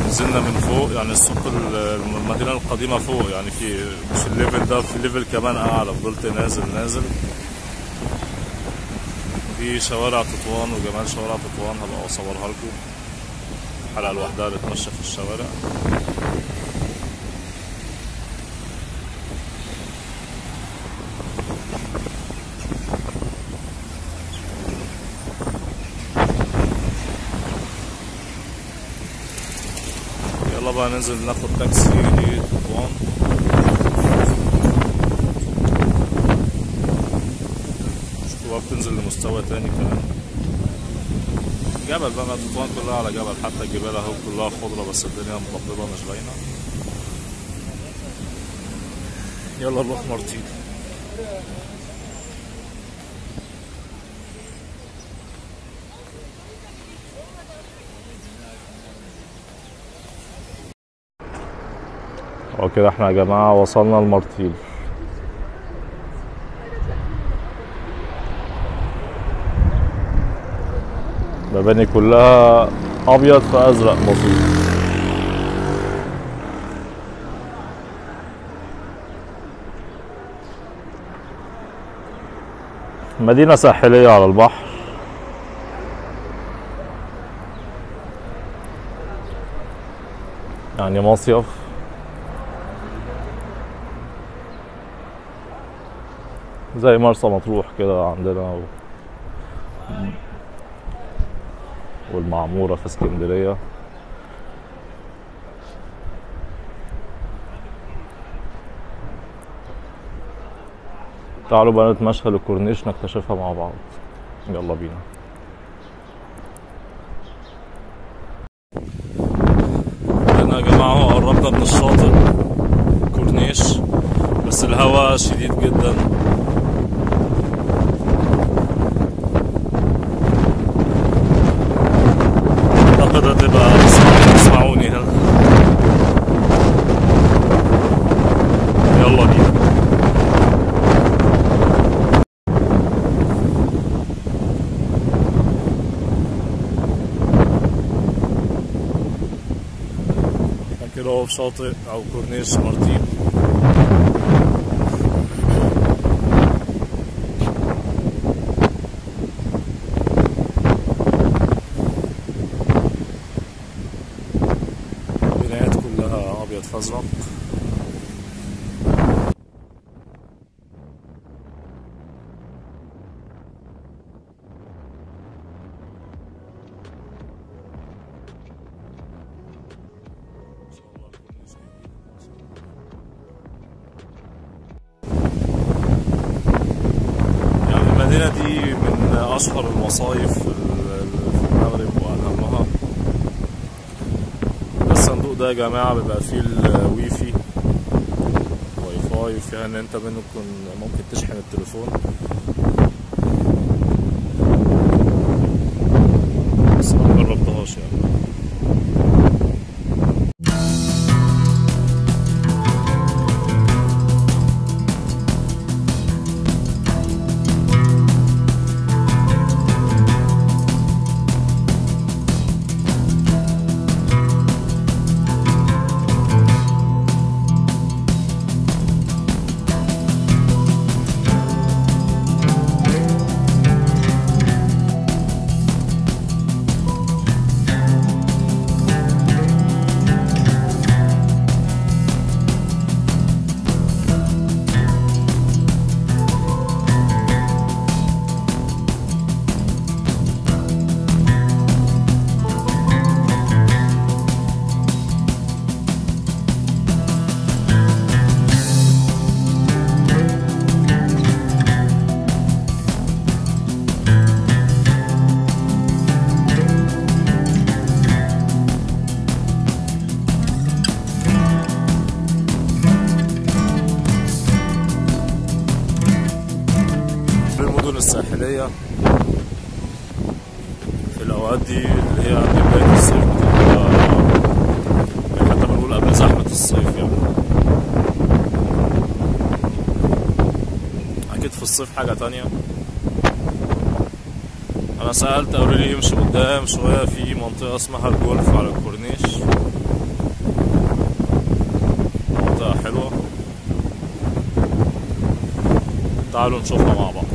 نزلنا من فوق يعني السوق ال- المدينة القديمة فوق يعني في مش الليفل ده في ليفل كمان أعلى فضلت نازل نازل دي شوارع تطوان وجمال شوارع تطوان هبقى أصورها لكم حلقة لوحدها نتمشى في الشوارع يلا بقى ننزل ناخد تاكسي لتطوان شوفوا بتنزل لمستوى تاني كمان جبل بقى تطوان كلها على جبل حتى الجبال اهو كلها خضرة بس الدنيا مضببة مش باينة يلا نروح مرتين وكده احنا يا جماعة وصلنا المرتيل مباني كلها ابيض في ازرق بسيط مدينة ساحلية على البحر يعني مصيف زي مرسى مطروح كده عندنا و... والمعمورة في اسكندرية تعالوا بقى نتمشى للكورنيش نكتشفها مع بعض يلا بينا احنا يا جماعة اهو قربنا من الشاطئ كورنيش بس الهواء شديد جدا اعتقد هتبقى تسمعوني تسمعوني هنا يلا بينا احنا كده اهو في شاطئ او كورنيش مارتين البنايات كلها ابيض فازرق يعني المدينة دي من أشهر المصايف في المغرب وأهمها الصندوق ده يا جماعة بيبقى فيه الواي فاي واي فاي فيها ان انت ممكن ممكن تشحن التليفون بس ما جربتهاش يعني في المدن الساحلية في الأوقات دي اللي هي قبل بداية الصيف بتبقى يعني حتى بنقول قبل زحمة الصيف يعني أكيد في الصيف حاجة تانية أنا سألت قالوا لي يمشي قدام شوية في منطقة اسمها الجولف على الكورنيش تعالوا نشوفها مع بعض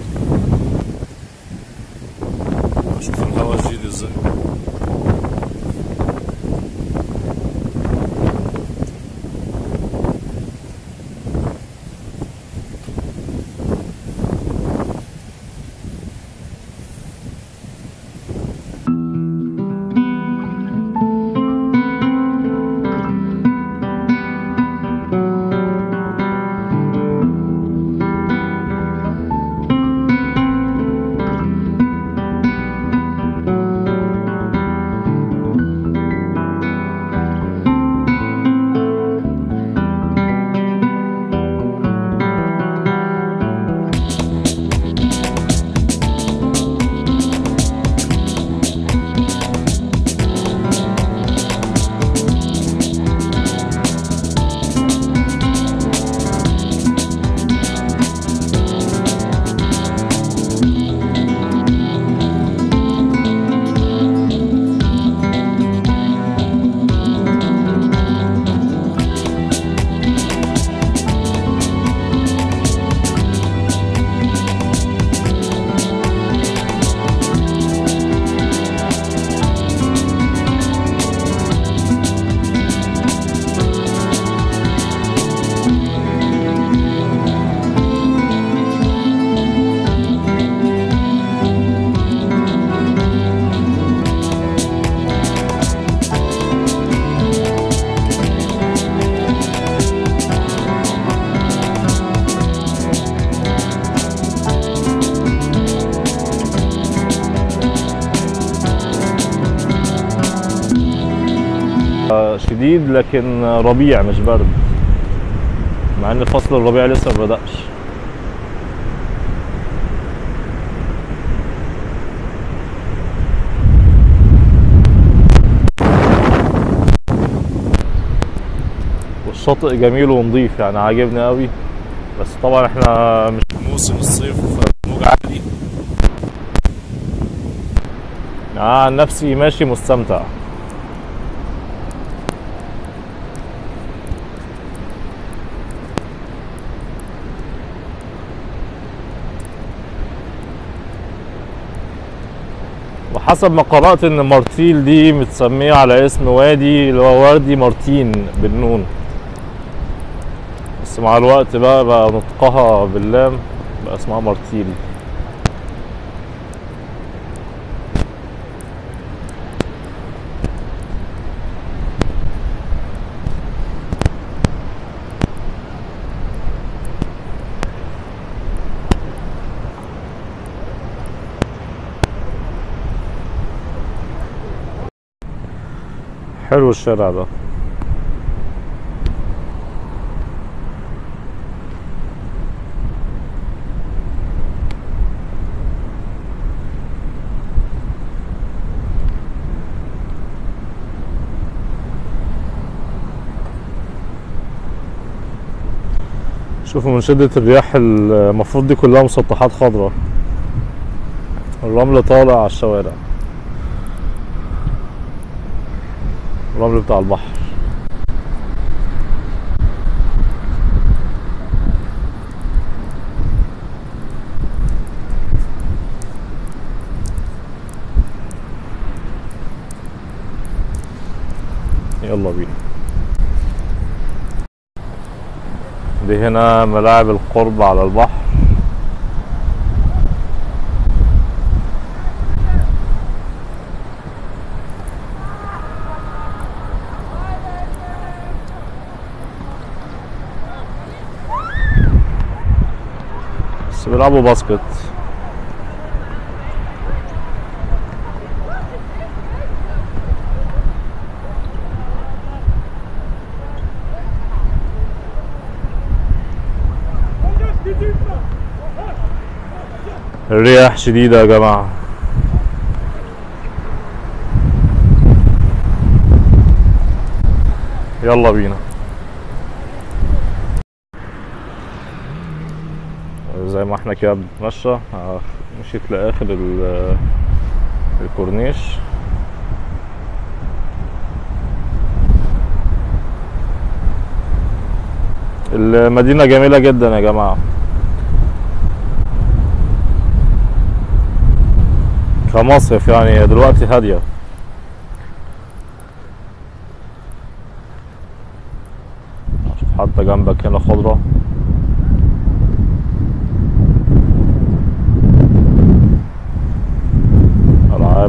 شوف الهوا جديد ازاي شديد لكن ربيع مش برد مع ان فصل الربيع لسه ما بدأش والشاطئ جميل ونظيف يعني عاجبني قوي بس طبعا احنا مش في موسم الصيف فالموج عالي يعني عن نفسي ماشي مستمتع وحسب ما قرأت ان مارتيل دي متسمية على اسم وادي اللي هو وادي مارتين بالنون بس مع الوقت بقى بقى نطقها باللام بقى اسمها مارتيل حلو الشارع ده شوفوا من شدة الرياح المفروض دي كلها مسطحات خضراء الرمل طالع على الشوارع الرمل بتاع البحر يلا بينا دي هنا ملاعب القرب على البحر بس بيلعبوا باسكت الرياح شديدة يا جماعة يلا بينا زي ما احنا كده بنتمشى آه، مشيت لآخر ال- الكورنيش المدينة جميلة جدا يا جماعة كمصيف يعني هي دلوقتي هادية شوف حتى جنبك هنا خضرة ألعاب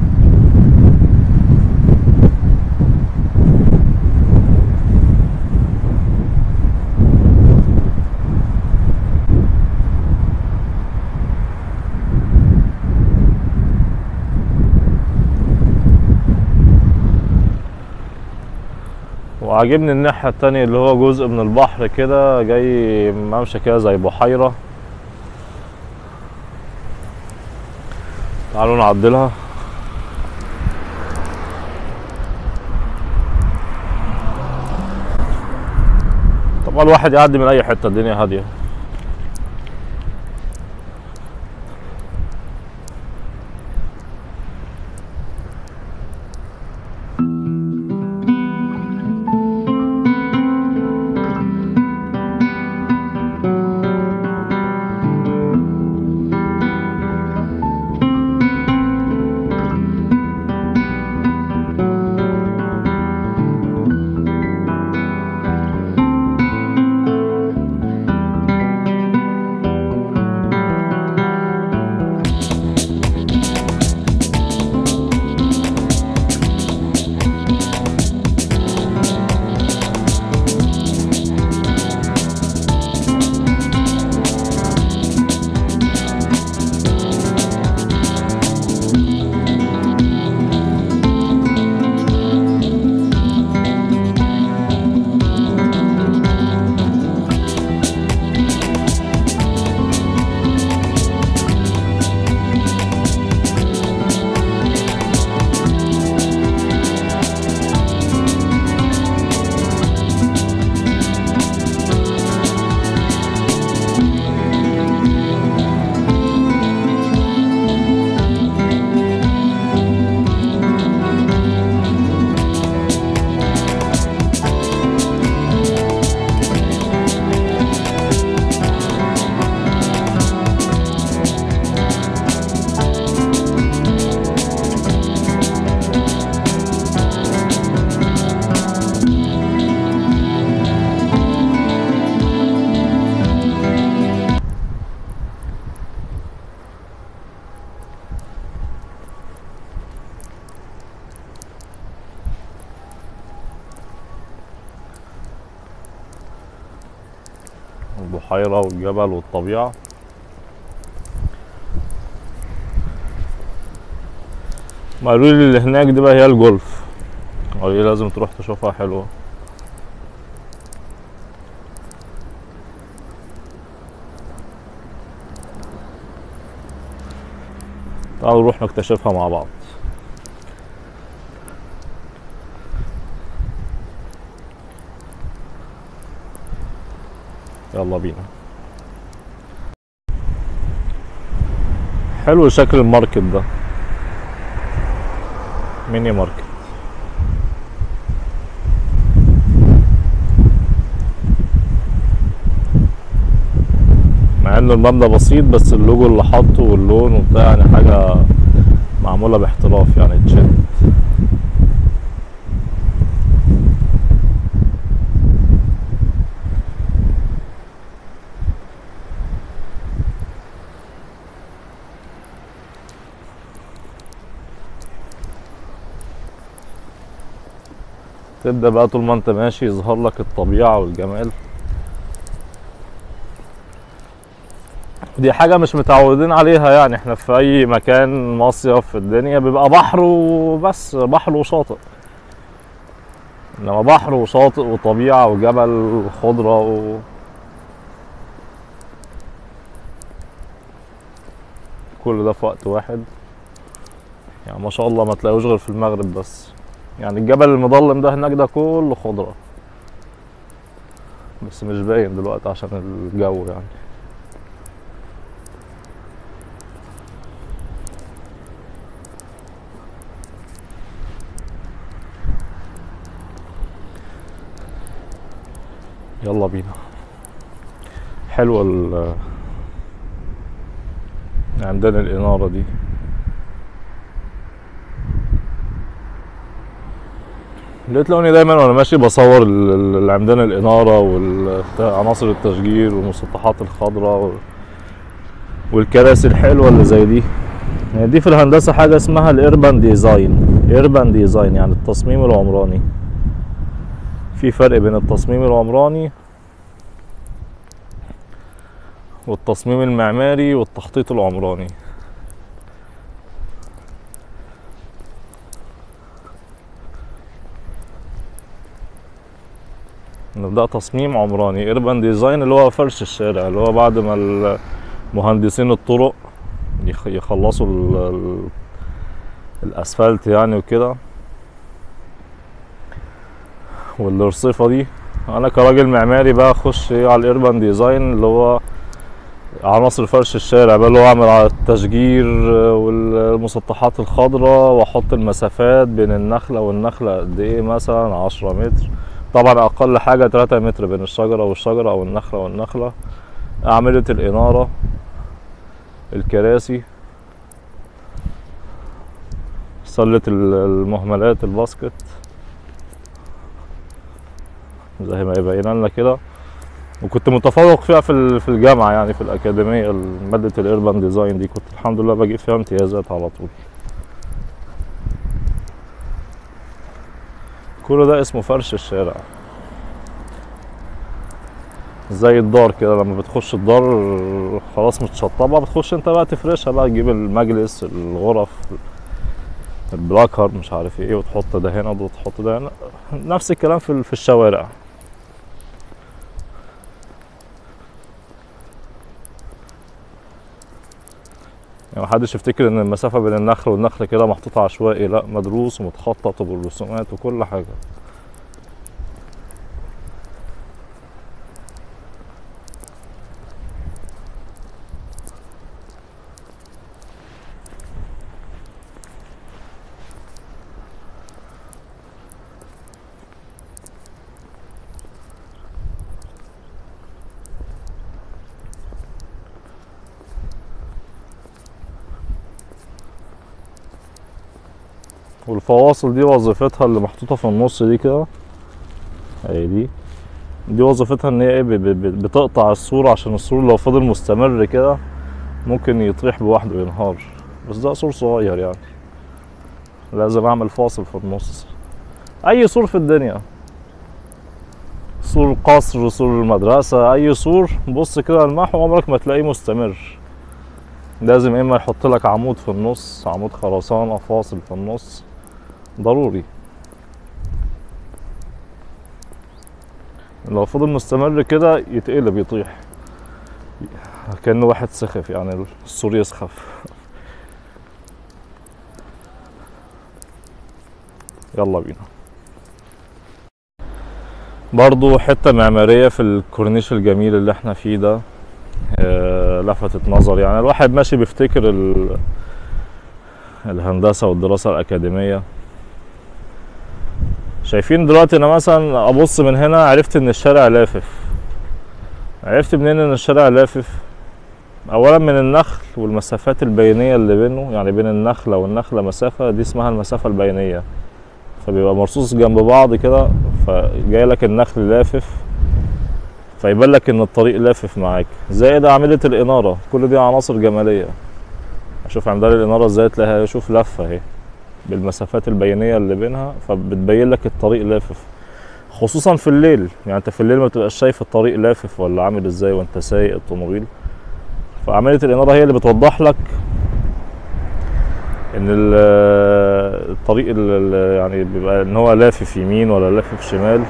وعاجبني الناحية التانية اللي هو جزء من البحر كده جاي ممشى كده زي بحيرة تعالوا نعدلها طبعا الواحد يعدي من أي حتة الدنيا هادية البحيرة والجبل والطبيعة ما قالوا لي اللي هناك دي بقى هي الجولف قالوا لي لازم تروح تشوفها حلوة تعالوا نروح نكتشفها مع بعض يلا بينا حلو شكل الماركت ده ميني ماركت مع ان المبنى بسيط بس اللوجو اللي حاطه واللون وبتاع يعني حاجة معمولة باحتراف يعني تشد تبدأ بقى طول ما انت ماشي يظهر لك الطبيعة والجمال دي حاجة مش متعودين عليها يعني احنا في أي مكان مصيف في الدنيا بيبقى بحر وبس بحر وشاطئ إنما بحر وشاطئ وطبيعة وجبل وخضرة و... كل ده في وقت واحد يعني ما شاء الله ما تلاقوش غير في المغرب بس يعني الجبل المظلم ده هناك ده كله خضرة بس مش باين دلوقتي عشان الجو يعني يلا بينا حلوة ال عندنا الإنارة دي لقيت لوني دايما وانا ماشي بصور ال- ال- العمدان الاناره وعناصر التشجير والمسطحات الخضراء وال- والكراسي الحلوه اللي زي دي يعني دي في الهندسه حاجه اسمها الاربان ديزاين اربان ديزاين يعني التصميم العمراني في فرق بين التصميم العمراني والتصميم المعماري والتخطيط العمراني نبدأ تصميم عمراني اربان ديزاين اللي هو فرش الشارع اللي هو بعد ما ال- مهندسين الطرق يخ- يخلصوا ال- ال- الاسفلت يعني وكده والرصيفة دي انا كراجل معماري بقى اخش إيه على الاربان ديزاين اللي هو عناصر فرش الشارع بقى اللي هو اعمل على التشجير والمسطحات الخضراء واحط المسافات بين النخلة والنخلة قد ايه مثلا عشرة متر طبعا اقل حاجة تلاتة متر بين الشجرة والشجرة او النخلة والنخلة اعمدة الانارة الكراسي سلة ال- المهملات الباسكت زي ما يبين لنا كده وكنت متفوق فيها في ال- في الجامعة يعني في الأكاديمية مادة الإربان ديزاين دي كنت الحمد لله بجيب فيها امتيازات على طول كل ده اسمه فرش الشارع زي الدار كده لما بتخش الدار خلاص متشطبة بتخش انت بقى تفرشها بقى تجيب المجلس الغرف البلاكر مش عارف ايه وتحط ده هنا وتحط ده هنا نفس الكلام في في الشوارع يعني محدش يفتكر ان المسافة بين النخل والنخل كده محطوطة عشوائي لا مدروس ومتخطط وبالرسومات وكل حاجة والفواصل دي وظيفتها اللي محطوطة في النص دي كده اهي دي دي وظيفتها ان هي ايه ب- ب- ب- بتقطع السور عشان السور لو فضل مستمر كده ممكن يطيح بوحده وينهار بس ده سور صغير يعني لازم اعمل فاصل في النص اي سور في الدنيا سور قصر سور المدرسة اي سور بص كده المحو عمرك ما تلاقيه مستمر لازم اما يحط لك عمود في النص عمود خرسانة فاصل في النص ضروري لو فضل مستمر كده يتقلب يطيح كأنه واحد سخف يعني السور يسخف يلا بينا برضو حتة معمارية في الكورنيش الجميل اللي احنا فيه ده آه، لفتت نظري يعني الواحد ماشي بيفتكر ال- الهندسة والدراسة الأكاديمية شايفين دلوقتي أنا مثلا أبص من هنا عرفت إن الشارع لافف عرفت منين إن الشارع لافف أولا من النخل والمسافات البينية اللي بينه يعني بين النخلة والنخلة مسافة دي اسمها المسافة البينية فبيبقى مرصوص جنب بعض كده فجاي لك النخل لافف فيبان لك ان الطريق لافف معاك زائد اعمده الاناره كل دي عناصر جماليه اشوف عمدان الاناره ازاي تلاقيها شوف لفه اهي بالمسافات البينيه اللي بينها فبتبين لك الطريق لافف خصوصا في الليل يعني انت في الليل ما تبقاش شايف الطريق لافف ولا عامل ازاي وانت سايق الطوموبيل فعمليه الاناره هي اللي بتوضح لك ان ال- الطريق ال- ال- يعني بيبقى ان هو لافف يمين ولا لافف شمال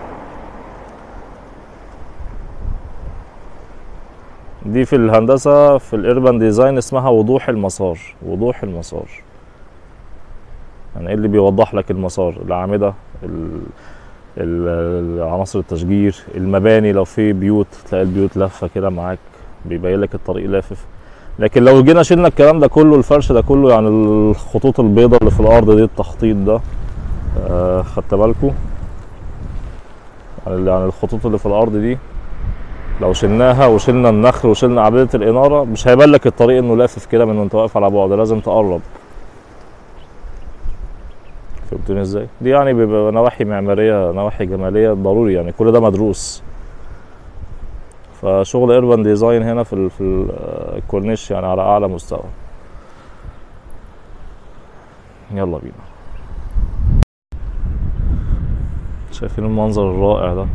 دي في الهندسة في الاربان ديزاين اسمها وضوح المسار وضوح المسار يعني ايه اللي بيوضح لك المسار الأعمدة ال- ال- عناصر التشجير المباني لو في بيوت تلاقي البيوت لافة كده معاك بيبين لك الطريق لافف لكن لو جينا شلنا الكلام ده كله الفرش ده كله يعني الخطوط البيضاء اللي في الأرض دي التخطيط ده آه خدت بالكم يعني يعني الخطوط اللي في الأرض دي لو شلناها وشلنا النخل وشلنا أعمدة الإنارة مش هيبان لك الطريق إنه لافف كده من وأنت واقف على بعد لازم تقرب فهمتوني ازاي دي يعني بيبقى نواحي معماريه نواحي جماليه ضروري يعني كل ده مدروس فشغل ايربان ديزاين هنا في ال- في ال- الكورنيش يعني على اعلى مستوى يلا بينا شايفين المنظر الرائع ده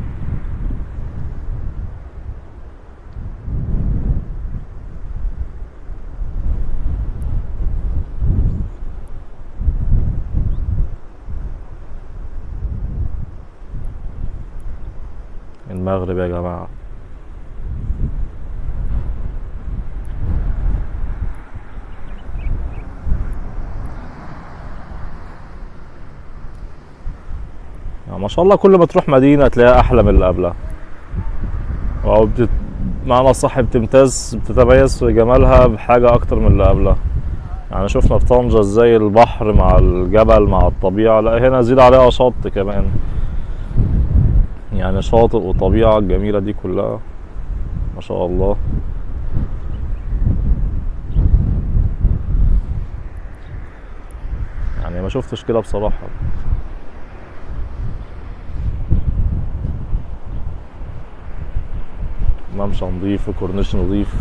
المغرب يا جماعة يعني ما شاء الله كل ما تروح مدينة تلاقيها أحلى من اللي قبلها أو بتت... معنى صح بتمتاز بتتميز في جمالها بحاجة أكتر من اللي قبلها يعني شفنا في طنجة ازاي البحر مع الجبل مع الطبيعة لا هنا زيد عليها شط كمان يعني شاطئ وطبيعة الجميلة دي كلها ما شاء الله يعني ما شفتش كده بصراحة ممشى نظيف وكورنيش نظيف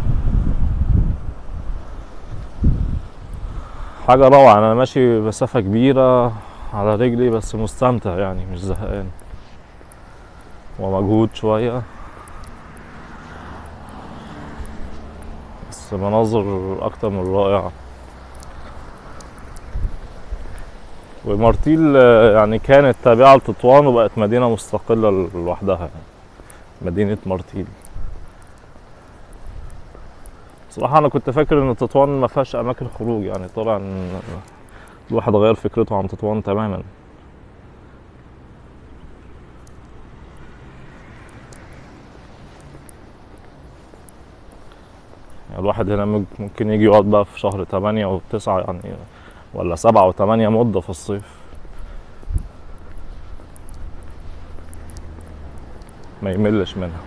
حاجة روعة أنا ماشي مسافة كبيرة على رجلي بس مستمتع يعني مش زهقان ومجهود شوية بس مناظر أكتر من رائعة ومارتيل آه، يعني كانت تابعة لتطوان وبقت مدينة مستقلة لوحدها يعني مدينة مارتيل صراحة أنا كنت فاكر إن تطوان ما فيهاش أماكن خروج يعني طلع إن الواحد غير فكرته عن تطوان تماما يعني الواحد هنا ممكن- ممكن يجي يقعد بقى في شهر تمانية وتسعة يعني ولا سبعة وتمانية مدة في الصيف ما يملش منها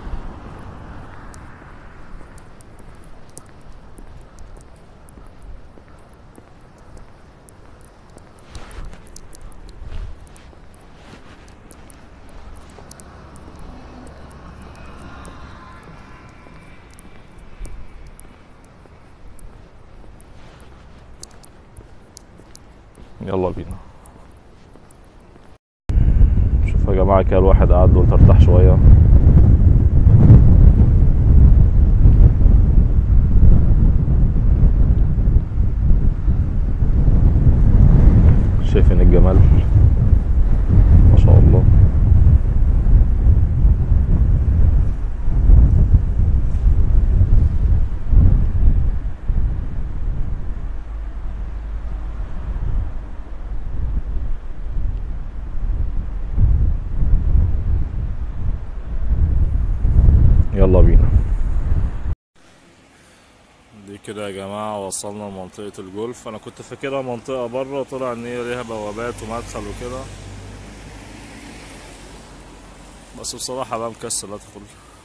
يلا بينا شوف يا جماعة كده الواحد قاعد قلت ارتاح شوية شايفين الجمال ما شاء الله يلا بينا دي كده يا جماعة وصلنا لمنطقة الجولف أنا كنت فاكرها منطقة بره طلع إن هي ليها بوابات ومدخل وكده بس بصراحة بقى مكسل أدخل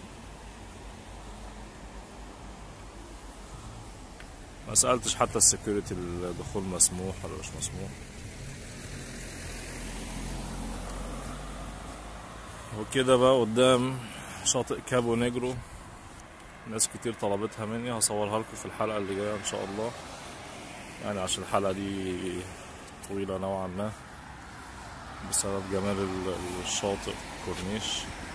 ما سألتش حتى السكيورتي الدخول مسموح ولا مش مسموح وكده بقى قدام شاطئ كابو نيجرو ناس كتير طلبتها مني هصورها لكم في الحلقة اللي جاية إن شاء الله يعني عشان الحلقة دي طويلة نوعا ما بسبب جمال ال- الشاطئ كورنيش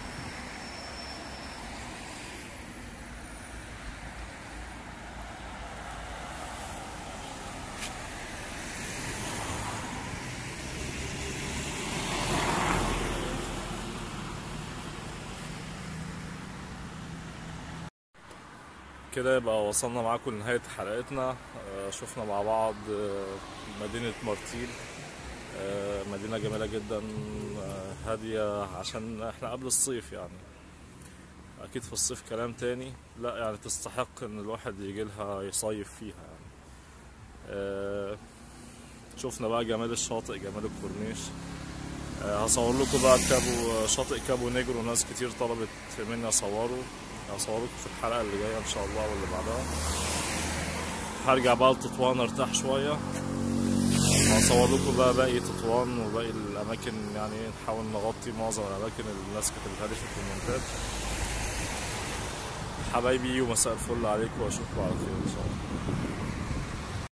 كده يبقى وصلنا معاكم لنهاية حلقتنا آه، شفنا مع بعض آه، مدينة مارتيل آه، مدينة جميلة جدا آه، هادية عشان احنا قبل الصيف يعني أكيد في الصيف كلام تاني لا يعني تستحق إن الواحد يجي لها يصيف فيها يعني آه، شفنا بقى جمال الشاطئ جمال الكورنيش آه، هصور لكم بقى كابو شاطئ كابو نيجرو ناس كتير طلبت مني اصوره هصور لكم في الحلقه اللي جايه ان شاء الله واللي بعدها هرجع بقى لتطوان ارتاح شويه هصور لكم بقى باقي تطوان وباقي الاماكن يعني نحاول نغطي معظم الاماكن اللي الناس كتبتها لي في الكومنتات حبايبي ومساء الفل عليكم واشوفكم على خير ان شاء الله